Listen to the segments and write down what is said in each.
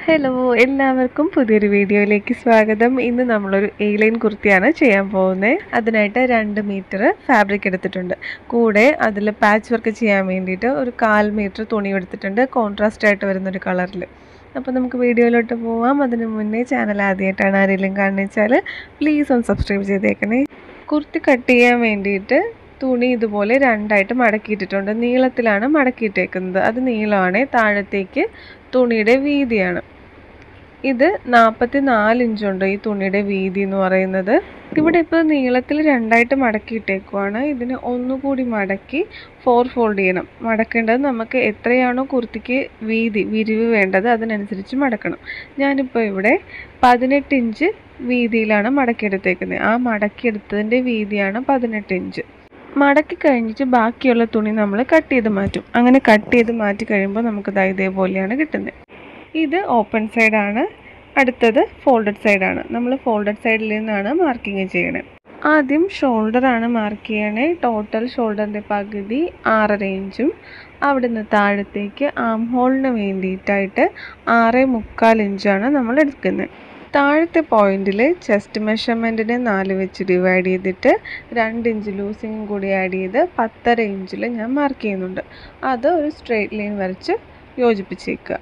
hello എല്ലാവർക്കും പുതിയൊരു വീഡിയോയിലേക്ക് സ്വാഗതം ഇന്ന് നമ്മളൊരു എയ്ലൈൻ കുർത്തിയാണ് ചെയ്യാൻ പോകുന്നത് അതിനായിട്ട് രണ്ട് മീറ്റർ ഫാബ്രിക് എടുത്തിട്ടുണ്ട് കൂടെ അതിൽ പാച്ച് വർക്ക് ചെയ്യാൻ വേണ്ടിയിട്ട് ഒരു കാൽ മീറ്റർ തുണി എടുത്തിട്ടുണ്ട് കോൺട്രാസ്റ്റ് ആയിട്ട് വരുന്നൊരു കളറിൽ അപ്പോൾ നമുക്ക് വീഡിയോയിലോട്ട് പോവാം അതിന് മുന്നേ ചാനൽ ആദ്യമായിട്ടാണ് ആരെങ്കിലും കാണുന്നത് വെച്ചാൽ പ്ലീസ് ഒന്ന് സബ്സ്ക്രൈബ് ചെയ്തേക്കണേ കുർത്തി കട്ട് ചെയ്യാൻ വേണ്ടിയിട്ട് തുണി ഇതുപോലെ രണ്ടായിട്ട് മടക്കിയിട്ടിട്ടുണ്ട് നീളത്തിലാണ് മടക്കിയിട്ടേക്കുന്നത് അത് നീളമാണ് താഴത്തേക്ക് തുണിയുടെ വീതിയാണ് ഇത് നാൽപ്പത്തി നാല് ഇഞ്ചുണ്ട് ഈ തുണിയുടെ വീതി എന്ന് പറയുന്നത് ഇവിടെ ഇപ്പോൾ നീളത്തിൽ രണ്ടായിട്ട് മടക്കിയിട്ടേക്കുവാണ് ഇതിന് ഒന്നുകൂടി മടക്കി ഫോർ ഫോൾഡ് ചെയ്യണം മടക്കേണ്ടത് നമുക്ക് എത്രയാണോ കുർത്തിക്ക് വീതി വിരിവ് വേണ്ടത് അതിനനുസരിച്ച് മടക്കണം ഞാനിപ്പോൾ ഇവിടെ പതിനെട്ട് ഇഞ്ച് വീതിയിലാണ് മടക്കിയെടുത്തേക്കുന്നത് ആ മടക്കിയെടുത്തതിൻ്റെ വീതിയാണ് പതിനെട്ട് ഇഞ്ച് മടക്കി കഴിഞ്ഞിട്ട് ബാക്കിയുള്ള തുണി നമ്മൾ കട്ട് ചെയ്ത് മാറ്റും അങ്ങനെ കട്ട് ചെയ്ത് മാറ്റി കഴിയുമ്പോൾ നമുക്ക് ദാ ഇതേപോലെയാണ് കിട്ടുന്നത് ഇത് ഓപ്പൺ സൈഡാണ് അടുത്തത് ഫോൾഡഡ് സൈഡാണ് നമ്മൾ ഫോൾഡഡ് സൈഡിൽ നിന്നാണ് മാർക്കിങ് ചെയ്യണത് ആദ്യം ഷോൾഡറാണ് മാർക്ക് ചെയ്യണേ ടോട്ടൽ ഷോൾഡറിൻ്റെ പകുതി ആറര ഇഞ്ചും അവിടെ നിന്ന് താഴത്തേക്ക് ആം ഹോളിന് വേണ്ടിയിട്ടായിട്ട് ആറ് മുക്കാൽ ഇഞ്ചാണ് നമ്മൾ എടുക്കുന്നത് താഴത്തെ പോയിന്റിൽ ചെസ്റ്റ് മെഷർമെൻറ്റിനെ നാല് വെച്ച് ഡിവൈഡ് ചെയ്തിട്ട് രണ്ട് ഇഞ്ച് ലൂസിങ്ങും കൂടി ആഡ് ചെയ്ത് പത്തര ഇഞ്ചിൽ ഞാൻ മാർക്ക് ചെയ്യുന്നുണ്ട് അത് ഒരു സ്ട്രെയിറ്റ് ലൈൻ വരച്ച് യോജിപ്പിച്ചേക്കുക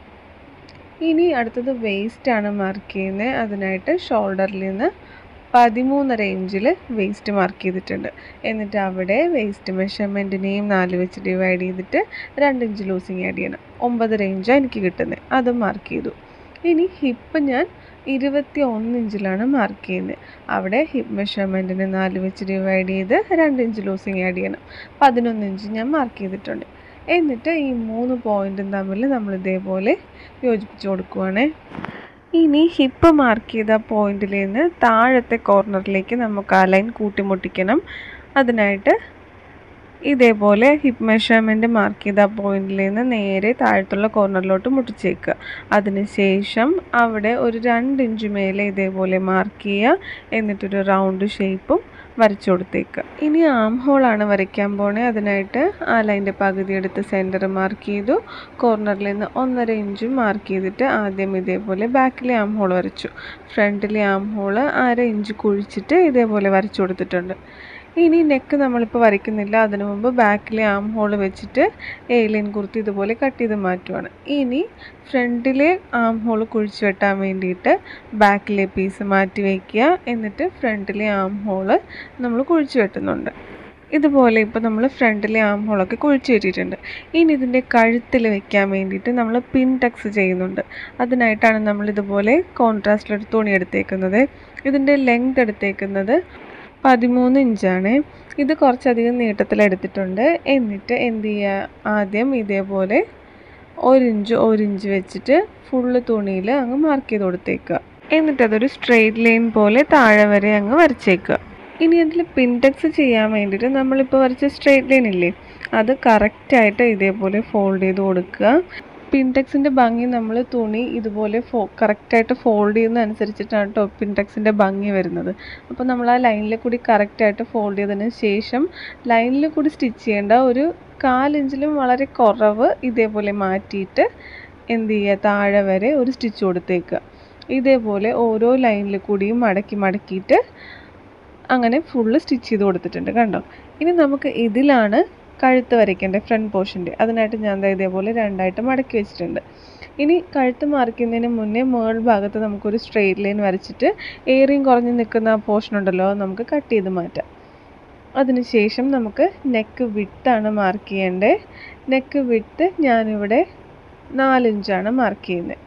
ഇനി അടുത്തത് വേസ്റ്റ് ആണ് മാർക്ക് ചെയ്യുന്നത് അതിനായിട്ട് ഷോൾഡറിൽ നിന്ന് പതിമൂന്നര ഇഞ്ചിൽ വേസ്റ്റ് മാർക്ക് ചെയ്തിട്ടുണ്ട് എന്നിട്ട് അവിടെ വേസ്റ്റ് മെഷർമെൻറ്റിനെയും നാല് വെച്ച് ഡിവൈഡ് ചെയ്തിട്ട് രണ്ട് ഇഞ്ച് ലൂസിങ് ആഡ് ചെയ്യണം ഒമ്പതര ഇഞ്ചാണ് എനിക്ക് കിട്ടുന്നത് അതും മാർക്ക് ചെയ്തു ഇനി ഹിപ്പ് ഞാൻ ഇരുപത്തി ഒന്ന് ഇഞ്ചിലാണ് മാർക്ക് ചെയ്യുന്നത് അവിടെ ഹിപ്പ് മെഷർമെൻറ്റിന് നാല് വെച്ച് ഡിവൈഡ് ചെയ്ത് രണ്ട് ഇഞ്ച് ലൂസിങ് ആഡ് ചെയ്യണം പതിനൊന്ന് ഇഞ്ച് ഞാൻ മാർക്ക് ചെയ്തിട്ടുണ്ട് എന്നിട്ട് ഈ മൂന്ന് പോയിൻറ്റും തമ്മിൽ നമ്മൾ ഇതേപോലെ യോജിപ്പിച്ച് കൊടുക്കുവാണേ ഇനി ഹിപ്പ് മാർക്ക് ചെയ്ത പോയിന്റിൽ നിന്ന് താഴത്തെ കോർണറിലേക്ക് നമുക്ക് ആ ലൈൻ കൂട്ടിമുട്ടിക്കണം അതിനായിട്ട് ഇതേപോലെ ഹിപ്പ് മെഷർമെൻറ്റ് മാർക്ക് ചെയ്ത പോയിന്റിൽ നിന്ന് നേരെ താഴത്തുള്ള കോർണറിലോട്ട് മുട്ടിച്ചേക്കുക അതിനുശേഷം അവിടെ ഒരു രണ്ട് ഇഞ്ച് മേലെ ഇതേപോലെ മാർക്ക് ചെയ്യുക എന്നിട്ടൊരു റൗണ്ട് ഷേപ്പും വരച്ചു കൊടുത്തേക്കുക ഇനി ആം ഹോളാണ് വരയ്ക്കാൻ പോണേ അതിനായിട്ട് ആ ലൈൻ്റെ പകുതി എടുത്ത് സെൻറ്റർ മാർക്ക് ചെയ്തു കോർണറിൽ നിന്ന് ഒന്നര ഇഞ്ചും മാർക്ക് ചെയ്തിട്ട് ആദ്യം ഇതേപോലെ ബാക്കിലെ ആം ഹോൾ വരച്ചു ഫ്രണ്ടിലെ ആം ഹോള് അര ഇഞ്ച് കുഴിച്ചിട്ട് ഇതേപോലെ വരച്ചു കൊടുത്തിട്ടുണ്ട് ഇനി നെക്ക് നമ്മളിപ്പോൾ വരയ്ക്കുന്നില്ല അതിനു മുമ്പ് ബാക്കിലെ ആം ഹോൾ വെച്ചിട്ട് എയിലൈൻ കുർത്തി ഇതുപോലെ കട്ട് ചെയ്ത് മാറ്റുവാണ് ഇനി ഫ്രണ്ടിലെ ആം ഹോൾ കുഴിച്ച് വെട്ടാൻ വേണ്ടിയിട്ട് ബാക്കിലെ പീസ് മാറ്റി വയ്ക്കുക എന്നിട്ട് ഫ്രണ്ടിലെ ആം ഹോള് നമ്മൾ കുഴിച്ച് വെട്ടുന്നുണ്ട് ഇതുപോലെ ഇപ്പോൾ നമ്മൾ ഫ്രണ്ടിലെ ആം ഹോളൊക്കെ കുഴിച്ച് വെട്ടിയിട്ടുണ്ട് ഇനി ഇതിൻ്റെ കഴുത്തിൽ വെക്കാൻ വേണ്ടിയിട്ട് നമ്മൾ പിൻ ടക്സ് ചെയ്യുന്നുണ്ട് അതിനായിട്ടാണ് നമ്മൾ ഇതുപോലെ കോൺട്രാസ്റ്റിലൊരു തുണി എടുത്തേക്കുന്നത് ഇതിൻ്റെ ലെങ്ത് എടുത്തേക്കുന്നത് പതിമൂന്ന് ഇഞ്ചാണ് ഇത് കുറച്ചധികം നീട്ടത്തിലെടുത്തിട്ടുണ്ട് എന്നിട്ട് എന്ത് ചെയ്യുക ആദ്യം ഇതേപോലെ ഒരു ഇഞ്ച് ഒരു ഇഞ്ച് വെച്ചിട്ട് ഫുള്ള് തുണിയിൽ അങ്ങ് മാർക്ക് ചെയ്ത് കൊടുത്തേക്കുക എന്നിട്ട് അതൊരു സ്ട്രെയിറ്റ് ലൈൻ പോലെ താഴെ വരെ അങ്ങ് വരച്ചേക്കുക ഇനി അതിൽ പിൻടെക്സ് ചെയ്യാൻ വേണ്ടിയിട്ട് നമ്മളിപ്പോൾ വരച്ച സ്ട്രെയിറ്റ് ലൈൻ ഇല്ലേ അത് കറക്റ്റായിട്ട് ഇതേപോലെ ഫോൾഡ് ചെയ്ത് കൊടുക്കുക പിൻടെക്സിൻ്റെ ഭംഗി നമ്മൾ തുണി ഇതുപോലെ ഫോ കറക്റ്റായിട്ട് ഫോൾഡ് ചെയ്യുന്നതനുസരിച്ചിട്ടാണ് കേട്ടോ പിൻടെക്സിൻ്റെ ഭംഗി വരുന്നത് അപ്പോൾ നമ്മൾ ആ ലൈനിൽ കൂടി കറക്റ്റായിട്ട് ഫോൾഡ് ചെയ്തതിന് ശേഷം ലൈനിൽ കൂടി സ്റ്റിച്ച് ചെയ്യേണ്ട ഒരു കാലിഞ്ചിലും വളരെ കുറവ് ഇതേപോലെ മാറ്റിയിട്ട് എന്ത് ചെയ്യുക താഴെ വരെ ഒരു സ്റ്റിച്ച് കൊടുത്തേക്കുക ഇതേപോലെ ഓരോ ലൈനിൽ കൂടിയും മടക്കി മടക്കിയിട്ട് അങ്ങനെ ഫുള്ള് സ്റ്റിച്ച് ചെയ്ത് കൊടുത്തിട്ടുണ്ട് കണ്ടോ ഇനി നമുക്ക് ഇതിലാണ് കഴുത്ത് വരയ്ക്കേണ്ടത് ഫ്രണ്ട് പോർഷൻ്റെ അതിനായിട്ട് ഞാൻ ദാ ഇതേപോലെ രണ്ടായിട്ട് മടക്കി വെച്ചിട്ടുണ്ട് ഇനി കഴുത്ത് മറിക്കുന്നതിന് മുന്നേ മേൾ ഭാഗത്ത് നമുക്കൊരു സ്ട്രെയിറ്റ് ലൈൻ വരച്ചിട്ട് ഏറിയും കുറഞ്ഞ് നിൽക്കുന്ന ആ പോർഷൻ ഉണ്ടല്ലോ അത് നമുക്ക് കട്ട് ചെയ്ത് മാറ്റാം അതിനുശേഷം നമുക്ക് നെക്ക് വിട്ടാണ് മാർക്ക് ചെയ്യേണ്ടത് നെക്ക് വിട്ട് ഞാനിവിടെ നാലിഞ്ചാണ് മാർക്ക് ചെയ്യുന്നത്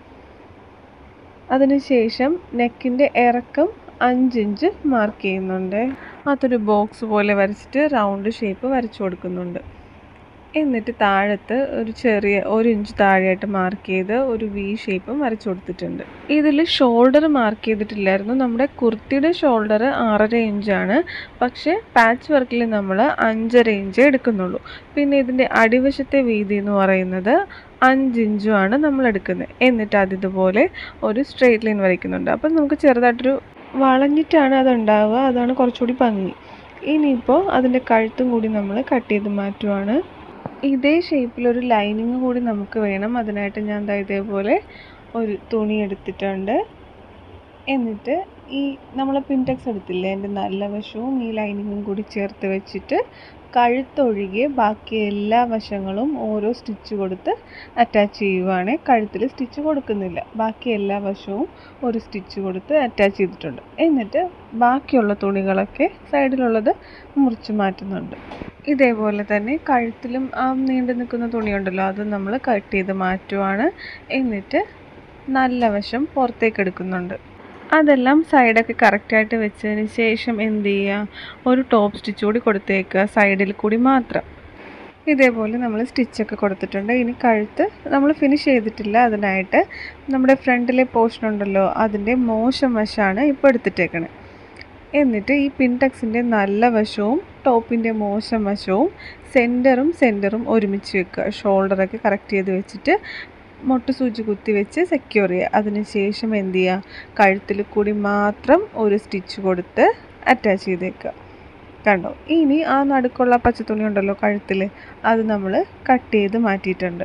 അതിനുശേഷം നെക്കിൻ്റെ ഇറക്കം അഞ്ചിഞ്ച് മാർക്ക് ചെയ്യുന്നുണ്ട് അതൊരു ബോക്സ് പോലെ വരച്ചിട്ട് റൗണ്ട് ഷേപ്പ് വരച്ചു കൊടുക്കുന്നുണ്ട് എന്നിട്ട് താഴത്ത് ഒരു ചെറിയ ഒരു ഇഞ്ച് താഴെയായിട്ട് മാർക്ക് ചെയ്ത് ഒരു വി ഷേപ്പും വരച്ചു കൊടുത്തിട്ടുണ്ട് ഇതിൽ ഷോൾഡർ മാർക്ക് ചെയ്തിട്ടില്ലായിരുന്നു നമ്മുടെ കുർത്തിയുടെ ഷോൾഡർ ആറര ഇഞ്ചാണ് പക്ഷേ പാച്ച് വർക്കിൽ നമ്മൾ അഞ്ചര ഇഞ്ച് എടുക്കുന്നുള്ളൂ പിന്നെ ഇതിൻ്റെ അടിവശത്തെ വീതി എന്ന് പറയുന്നത് അഞ്ചിഞ്ചുമാണ് നമ്മൾ എടുക്കുന്നത് എന്നിട്ട് അതിതുപോലെ ഒരു സ്ട്രെയിറ്റ് ലൈൻ വരയ്ക്കുന്നുണ്ട് അപ്പം നമുക്ക് ചെറുതായിട്ടൊരു വളഞ്ഞിട്ടാണ് അത് ഉണ്ടാവുക അതാണ് കുറച്ചുകൂടി ഭംഗി ഇനിയിപ്പോൾ അതിൻ്റെ കഴുത്തും കൂടി നമ്മൾ കട്ട് ചെയ്ത് മാറ്റുവാണ് ഇതേ ഷേപ്പിലൊരു ലൈനിങ് കൂടി നമുക്ക് വേണം അതിനായിട്ട് ഞാൻ ദാ ഇതേപോലെ ഒരു തുണി എടുത്തിട്ടുണ്ട് എന്നിട്ട് ഈ നമ്മൾ പിൻടെക്സ് എടുത്തില്ലേ അതിൻ്റെ നല്ല വശവും ഈ ലൈനിങ്ങും കൂടി ചേർത്ത് വെച്ചിട്ട് കഴുത്തൊഴികെ ബാക്കി എല്ലാ വശങ്ങളും ഓരോ സ്റ്റിച്ച് കൊടുത്ത് അറ്റാച്ച് ചെയ്യുവാണ് കഴുത്തിൽ സ്റ്റിച്ച് കൊടുക്കുന്നില്ല ബാക്കി എല്ലാ വശവും ഒരു സ്റ്റിച്ച് കൊടുത്ത് അറ്റാച്ച് ചെയ്തിട്ടുണ്ട് എന്നിട്ട് ബാക്കിയുള്ള തുണികളൊക്കെ സൈഡിലുള്ളത് മുറിച്ച് മാറ്റുന്നുണ്ട് ഇതേപോലെ തന്നെ കഴുത്തിലും ആ നീണ്ടു നിൽക്കുന്ന തുണിയുണ്ടല്ലോ അത് നമ്മൾ കട്ട് ചെയ്ത് മാറ്റുവാണ് എന്നിട്ട് നല്ല വശം പുറത്തേക്ക് എടുക്കുന്നുണ്ട് അതെല്ലാം സൈഡൊക്കെ കറക്റ്റായിട്ട് വെച്ചതിന് ശേഷം എന്ത് ചെയ്യുക ഒരു ടോപ്പ് സ്റ്റിച്ച് കൂടി കൊടുത്തേക്കുക സൈഡിൽ കൂടി മാത്രം ഇതേപോലെ നമ്മൾ സ്റ്റിച്ചൊക്കെ കൊടുത്തിട്ടുണ്ട് ഇനി കഴുത്ത് നമ്മൾ ഫിനിഷ് ചെയ്തിട്ടില്ല അതിനായിട്ട് നമ്മുടെ ഫ്രണ്ടിലെ പോർഷൻ ഉണ്ടല്ലോ അതിൻ്റെ മോശം വശമാണ് ഇപ്പോൾ എടുത്തിട്ടേക്കണേ എന്നിട്ട് ഈ പിൻടെക്സിൻ്റെ നല്ല വശവും ടോപ്പിൻ്റെ മോശം വശവും സെൻറ്ററും സെൻറ്ററും ഒരുമിച്ച് വെക്കുക ഷോൾഡറൊക്കെ കറക്റ്റ് ചെയ്ത് വെച്ചിട്ട് മുട്ട് സൂചി കുത്തി വെച്ച് സെക്യൂർ ചെയ്യുക അതിനുശേഷം എന്ത് ചെയ്യുക കഴുത്തിൽ കൂടി മാത്രം ഒരു സ്റ്റിച്ച് കൊടുത്ത് അറ്റാച്ച് ചെയ്തേക്കുക കണ്ടോ ഇനി ആ നടുക്കുള്ള പച്ചത്തുണി ഉണ്ടല്ലോ കഴുത്തിൽ അത് നമ്മൾ കട്ട് ചെയ്ത് മാറ്റിയിട്ടുണ്ട്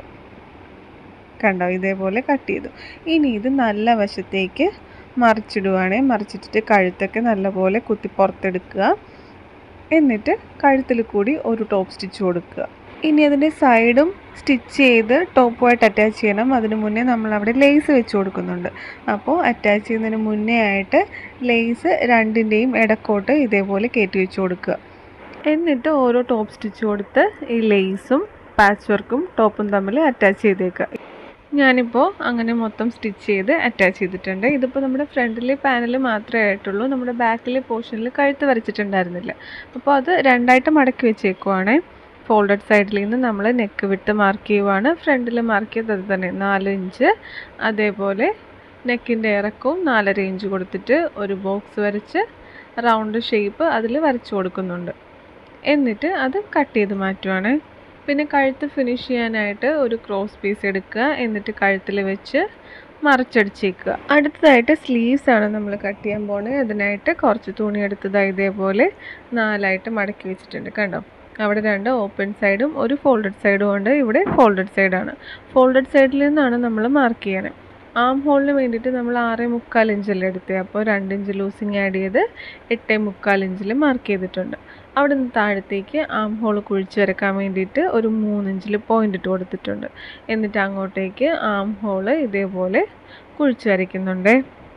കണ്ടോ ഇതേപോലെ കട്ട് ചെയ്തു ഇനി ഇത് നല്ല വശത്തേക്ക് മറിച്ചിടുവാണേ മറിച്ചിട്ടിട്ട് കഴുത്തൊക്കെ നല്ലപോലെ കുത്തി പുറത്തെടുക്കുക എന്നിട്ട് കഴുത്തിൽ കൂടി ഒരു ടോപ്പ് സ്റ്റിച്ച് കൊടുക്കുക ഇനി അതിൻ്റെ സൈഡും സ്റ്റിച്ച് ചെയ്ത് ടോപ്പുമായിട്ട് അറ്റാച്ച് ചെയ്യണം അതിന് മുന്നേ നമ്മൾ അവിടെ ലേസ് വെച്ച് കൊടുക്കുന്നുണ്ട് അപ്പോൾ അറ്റാച്ച് ചെയ്യുന്നതിന് മുന്നേ ആയിട്ട് ലേസ് രണ്ടിൻ്റെയും ഇടക്കോട്ട് ഇതേപോലെ കയറ്റി വെച്ച് കൊടുക്കുക എന്നിട്ട് ഓരോ ടോപ്പ് സ്റ്റിച്ച് കൊടുത്ത് ഈ ലേസും പാച്ച് വർക്കും ടോപ്പും തമ്മിൽ അറ്റാച്ച് ചെയ്തേക്കുക ഞാനിപ്പോൾ അങ്ങനെ മൊത്തം സ്റ്റിച്ച് ചെയ്ത് അറ്റാച്ച് ചെയ്തിട്ടുണ്ട് ഇതിപ്പോൾ നമ്മുടെ ഫ്രണ്ടിലെ പാനൽ മാത്രമേ ആയിട്ടുള്ളൂ നമ്മുടെ ബാക്കിലെ പോർഷനിൽ കഴുത്ത് വരച്ചിട്ടുണ്ടായിരുന്നില്ല അപ്പോൾ അത് രണ്ടായിട്ട് മടക്കി വെച്ചേക്കുവാണേ ഫോൾഡഡ് സൈഡിൽ നിന്ന് നമ്മൾ നെക്ക് വിട്ട് മാർക്ക് ചെയ്യുവാണ് ഫ്രണ്ടിൽ മാർക്ക് ചെയ്തത് അത് തന്നെ നാല് ഇഞ്ച് അതേപോലെ നെക്കിൻ്റെ ഇറക്കവും നാലര ഇഞ്ച് കൊടുത്തിട്ട് ഒരു ബോക്സ് വരച്ച് റൗണ്ട് ഷേപ്പ് അതിൽ വരച്ചു കൊടുക്കുന്നുണ്ട് എന്നിട്ട് അത് കട്ട് ചെയ്ത് മാറ്റുവാണ് പിന്നെ കഴുത്ത് ഫിനിഷ് ചെയ്യാനായിട്ട് ഒരു ക്രോസ് പീസ് എടുക്കുക എന്നിട്ട് കഴുത്തിൽ വെച്ച് മറിച്ചടിച്ചേക്കുക അടുത്തതായിട്ട് സ്ലീവ്സ് ആണ് നമ്മൾ കട്ട് ചെയ്യാൻ പോണത് അതിനായിട്ട് കുറച്ച് തുണി എടുത്തത് ഇതേപോലെ നാലായിട്ട് മടക്കി വെച്ചിട്ടുണ്ട് കണ്ടോ അവിടെ രണ്ട് ഓപ്പൺ സൈഡും ഒരു ഫോൾഡഡ് സൈഡും ഉണ്ട് ഇവിടെ ഫോൾഡഡ് സൈഡാണ് ഫോൾഡഡ് സൈഡിൽ നിന്നാണ് നമ്മൾ മാർക്ക് ചെയ്യണേ ആം ഹോളിന് വേണ്ടിയിട്ട് നമ്മൾ ആറ് മുക്കാൽ ഇഞ്ചല്ലേ എടുത്തത് അപ്പോൾ രണ്ട് ഇഞ്ച് ലൂസിങ് ആഡ് ചെയ്ത് എട്ട് മുക്കാൽ ഇഞ്ചിൽ മാർക്ക് ചെയ്തിട്ടുണ്ട് അവിടെ നിന്ന് താഴത്തേക്ക് ആം ഹോൾ കുഴിച്ച് വരക്കാൻ വേണ്ടിയിട്ട് ഒരു മൂന്നിഞ്ചിൽ പോയിന്റ് ഇട്ട് കൊടുത്തിട്ടുണ്ട് എന്നിട്ട് അങ്ങോട്ടേക്ക് ആം ഹോള് ഇതേപോലെ കുഴിച്ച് വരയ്ക്കുന്നുണ്ട്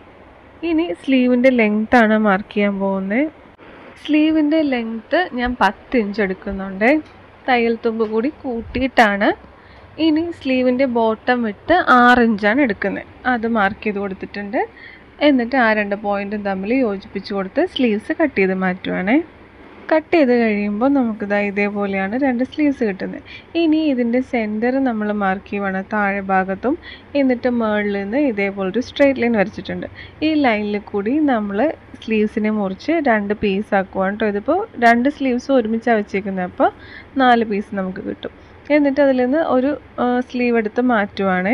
ഇനി സ്ലീവിൻ്റെ ലെങ്ത്താണ് മാർക്ക് ചെയ്യാൻ പോകുന്നത് സ്ലീവിൻ്റെ ലെങ്ത്ത് ഞാൻ പത്ത് ഇഞ്ച് എടുക്കുന്നുണ്ട് തയ്യൽ തുമ്പ് കൂടി കൂട്ടിയിട്ടാണ് ഇനി സ്ലീവിൻ്റെ ബോട്ടം വിട്ട് ആറ് ഇഞ്ചാണ് എടുക്കുന്നത് അത് മാർക്ക് ചെയ്ത് കൊടുത്തിട്ടുണ്ട് എന്നിട്ട് ആ രണ്ട് പോയിൻറ്റും തമ്മിൽ യോജിപ്പിച്ച് കൊടുത്ത് സ്ലീവ്സ് കട്ട് ചെയ്ത് മാറ്റുവാണേ കട്ട് ചെയ്ത് കഴിയുമ്പോൾ നമുക്കിതാ ഇതേപോലെയാണ് രണ്ട് സ്ലീവ്സ് കിട്ടുന്നത് ഇനി ഇതിൻ്റെ സെൻറ്റർ നമ്മൾ മാർക്ക് ചെയ്യുവാണ് താഴെ ഭാഗത്തും എന്നിട്ട് മുകളിൽ നിന്ന് ഇതേപോലൊരു സ്ട്രെയിറ്റ് ലൈൻ വരച്ചിട്ടുണ്ട് ഈ ലൈനിൽ കൂടി നമ്മൾ സ്ലീവ്സിനെ മുറിച്ച് രണ്ട് പീസ് ആക്കുവാണ് കേട്ടോ ഇതിപ്പോൾ രണ്ട് സ്ലീവ്സ് ഒരുമിച്ചാണ് വെച്ചേക്കുന്നത് അപ്പോൾ നാല് പീസ് നമുക്ക് കിട്ടും എന്നിട്ട് അതിൽ നിന്ന് ഒരു സ്ലീവ് എടുത്ത് മാറ്റുവാണ്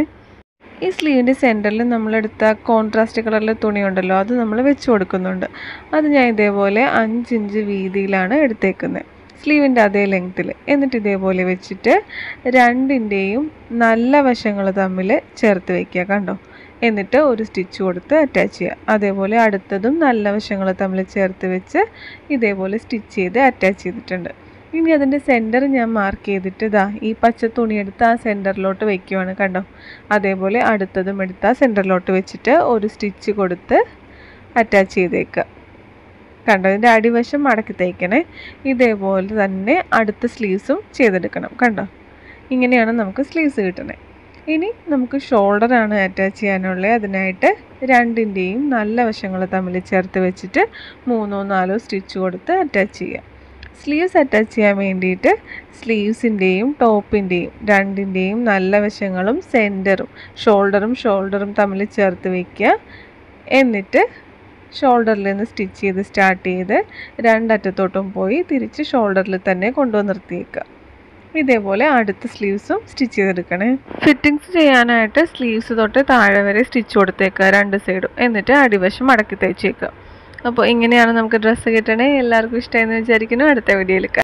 ഈ സ്ലീവിൻ്റെ സെൻറ്ററിൽ നമ്മളെടുത്ത കോൺട്രാസ്റ്റ് കളറിലെ തുണി ഉണ്ടല്ലോ അത് നമ്മൾ വെച്ച് കൊടുക്കുന്നുണ്ട് അത് ഞാൻ ഇതേപോലെ അഞ്ച് ഇഞ്ച് വീതിയിലാണ് എടുത്തേക്കുന്നത് സ്ലീവിൻ്റെ അതേ ലെങ്ത്തിൽ എന്നിട്ട് ഇതേപോലെ വെച്ചിട്ട് രണ്ടിൻ്റെയും നല്ല വശങ്ങൾ തമ്മിൽ ചേർത്ത് വയ്ക്കുക കണ്ടോ എന്നിട്ട് ഒരു സ്റ്റിച്ച് കൊടുത്ത് അറ്റാച്ച് ചെയ്യുക അതേപോലെ അടുത്തതും നല്ല വശങ്ങൾ തമ്മിൽ ചേർത്ത് വെച്ച് ഇതേപോലെ സ്റ്റിച്ച് ചെയ്ത് അറ്റാച്ച് ചെയ്തിട്ടുണ്ട് ഇനി അതിൻ്റെ സെൻറ്റർ ഞാൻ മാർക്ക് ചെയ്തിട്ട് ഇതാ ഈ പച്ച തുണി എടുത്ത് ആ സെൻറ്ററിലോട്ട് വെക്കുവാണ് കണ്ടോ അതേപോലെ അടുത്തതും എടുത്ത് ആ സെൻറ്ററിലോട്ട് വെച്ചിട്ട് ഒരു സ്റ്റിച്ച് കൊടുത്ത് അറ്റാച്ച് ചെയ്തേക്കുക കണ്ടോ ഇതിൻ്റെ അടിവശം മടക്കി തയ്ക്കണേ ഇതേപോലെ തന്നെ അടുത്ത സ്ലീവ്സും ചെയ്തെടുക്കണം കണ്ടോ ഇങ്ങനെയാണ് നമുക്ക് സ്ലീവ്സ് കിട്ടുന്നത് ഇനി നമുക്ക് ഷോൾഡറാണ് അറ്റാച്ച് ചെയ്യാനുള്ളത് അതിനായിട്ട് രണ്ടിൻ്റെയും നല്ല വശങ്ങൾ തമ്മിൽ ചേർത്ത് വെച്ചിട്ട് മൂന്നോ നാലോ സ്റ്റിച്ച് കൊടുത്ത് അറ്റാച്ച് ചെയ്യാം സ്ലീവ്സ് അറ്റാച്ച് ചെയ്യാൻ വേണ്ടിയിട്ട് സ്ലീവ്സിൻ്റെയും ടോപ്പിൻ്റെയും രണ്ടിൻ്റെയും നല്ല വശങ്ങളും സെൻറ്ററും ഷോൾഡറും ഷോൾഡറും തമ്മിൽ ചേർത്ത് വയ്ക്കുക എന്നിട്ട് ഷോൾഡറിൽ നിന്ന് സ്റ്റിച്ച് ചെയ്ത് സ്റ്റാർട്ട് ചെയ്ത് രണ്ടറ്റത്തോട്ടും പോയി തിരിച്ച് ഷോൾഡറിൽ തന്നെ കൊണ്ടുവന്ന് നിർത്തിയേക്കുക ഇതേപോലെ അടുത്ത സ്ലീവ്സും സ്റ്റിച്ച് ചെയ്തെടുക്കണേ ഫിറ്റിങ്സ് ചെയ്യാനായിട്ട് സ്ലീവ്സ് തൊട്ട് താഴെ വരെ സ്റ്റിച്ച് കൊടുത്തേക്കുക രണ്ട് സൈഡും എന്നിട്ട് അടിവശം മടക്കി തയ്ച്ചേക്കുക അപ്പോൾ ഇങ്ങനെയാണ് നമുക്ക് ഡ്രസ്സ് കിട്ടണേ എല്ലാവർക്കും ഇഷ്ടമായെന്ന് വിചാരിക്കുന്നു അടുത്ത വീഡിയോയിൽ